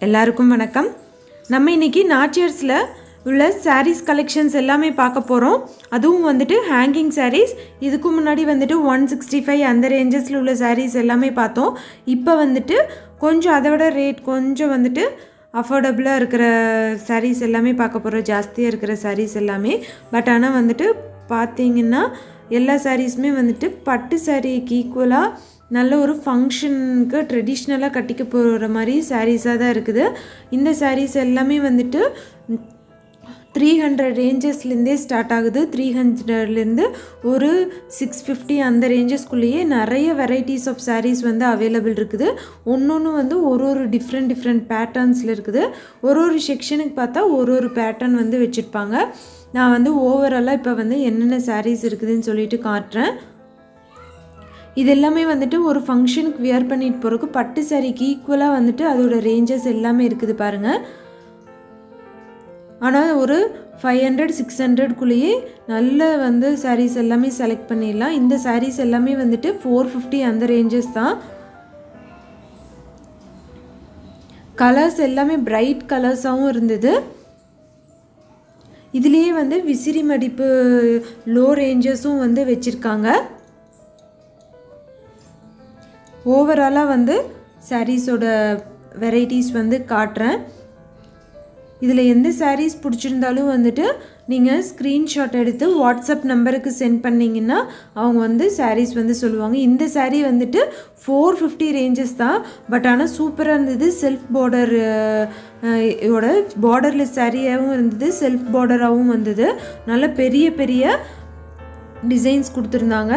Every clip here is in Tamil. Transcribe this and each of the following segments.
எல்லாருக்கும் வணக்கம் நம்ம இன்னைக்கு நாச்சியர்ஸில் உள்ள சாரீஸ் கலெக்ஷன்ஸ் எல்லாமே பார்க்க போகிறோம் அதுவும் வந்துட்டு ஹேங்கிங் சாரீஸ் இதுக்கு முன்னாடி வந்துட்டு ஒன் சிக்ஸ்டி ஃபைவ் அந்த ரேஞ்சஸில் உள்ள சாரீஸ் எல்லாமே பார்த்தோம் இப்போ வந்துட்டு கொஞ்சம் அதை விட ரேட் கொஞ்சம் வந்துட்டு அஃபோர்டபுளாக இருக்கிற சாரீஸ் எல்லாமே பார்க்க போகிறோம் ஜாஸ்தியாக இருக்கிற சாரீஸ் எல்லாமே பட் ஆனால் வந்துட்டு பார்த்தீங்கன்னா எல்லா சாரீஸுமே வந்துட்டு பட்டு சாரீக்கு ஈக்குவலாக நல்ல ஒரு ஃபங்க்ஷனுக்கு ட்ரெடிஷ்னலாக கட்டிக்க போகிற மாதிரி சாரீஸாக தான் இருக்குது இந்த சாரீஸ் எல்லாமே வந்துட்டு த்ரீ ஹண்ட்ரட் ரேஞ்சஸ்லேருந்தே ஸ்டார்ட் ஆகுது த்ரீ ஹண்ட்ரட்லேருந்து ஒரு சிக்ஸ் ஃபிஃப்டி அந்த ரேஞ்சஸ்குள்ளேயே நிறைய வெரைட்டிஸ் ஆஃப் சாரீஸ் வந்து அவைலபிள் இருக்குது ஒன்று ஒன்று வந்து ஒரு ஒரு டிஃப்ரெண்ட் டிஃப்ரெண்ட் பேட்டர்ன்ஸில் இருக்குது ஒரு ஒரு செக்ஷனுக்கு பார்த்தா ஒரு ஒரு பேட்டர்ன் வந்து வச்சுருப்பாங்க நான் வந்து ஓவராலாக இப்போ வந்து என்னென்ன சாரீஸ் இருக்குதுன்னு சொல்லிட்டு காட்டுறேன் இது எல்லாமே வந்துட்டு ஒரு ஃபங்க்ஷனுக்கு வியர் பண்ணிட்டு போகிறதுக்கு பட்டு சாரிக்கு ஈக்குவலாக வந்துட்டு அதோட ரேஞ்சஸ் எல்லாமே இருக்குது பாருங்கள் ஆனால் ஒரு ஃபைவ் ஹண்ட்ரட் சிக்ஸ் ஹண்ட்ரட்குள்ளேயே நல்ல வந்து சாரீஸ் எல்லாமே செலக்ட் பண்ணிடலாம் இந்த சாரீஸ் எல்லாமே வந்துட்டு ஃபோர் ஃபிஃப்டி அந்த ரேஞ்சஸ் தான் கலர்ஸ் எல்லாமே பிரைட் கலர்ஸாகவும் இருந்தது இதுலேயே வந்து விசிறி மடிப்பு லோ ரேஞ்சஸும் வந்து வச்சுருக்காங்க ஓவராலாக வந்து சாரீஸோட வெரைட்டிஸ் வந்து காட்டுறேன் இதில் எந்த சாரீஸ் பிடிச்சிருந்தாலும் வந்துட்டு நீங்கள் ஸ்க்ரீன்ஷாட் எடுத்து வாட்ஸ்அப் நம்பருக்கு சென்ட் பண்ணிங்கன்னா அவங்க வந்து சாரீஸ் வந்து சொல்லுவாங்க இந்த சாரீ வந்துட்டு ஃபோர் ஃபிஃப்டி ரேஞ்சஸ் தான் பட் ஆனால் சூப்பராக இருந்தது செல்ஃப் பார்டர் இதோட பார்டர்லெஸ் சாரியாகவும் இருந்தது செல்ஃப் பார்டராகவும் வந்தது நல்ல பெரிய பெரிய டிசைன்ஸ் கொடுத்துருந்தாங்க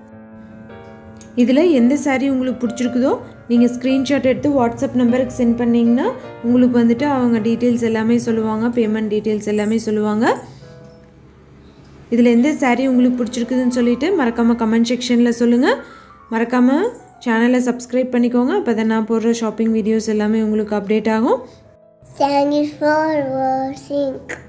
இதில் எந்த சாரீ உங்களுக்கு பிடிச்சிருக்குதோ நீங்கள் ஸ்க்ரீன்ஷாட் எடுத்து வாட்ஸ்அப் நம்பருக்கு சென்ட் பண்ணிங்கன்னா உங்களுக்கு வந்துட்டு அவங்க டீட்டெயில்ஸ் எல்லாமே சொல்லுவாங்க பேமெண்ட் டீட்டெயில்ஸ் எல்லாமே சொல்லுவாங்க இதில் எந்த சாரீ உங்களுக்கு பிடிச்சிருக்குதுன்னு சொல்லிட்டு மறக்காமல் கமெண்ட் செக்ஷனில் சொல்லுங்கள் மறக்காமல் சேனலை சப்ஸ்கிரைப் பண்ணிக்கோங்க அப்போ தான் நான் போடுற ஷாப்பிங் வீடியோஸ் எல்லாமே உங்களுக்கு அப்டேட் ஆகும் Thank you for watching.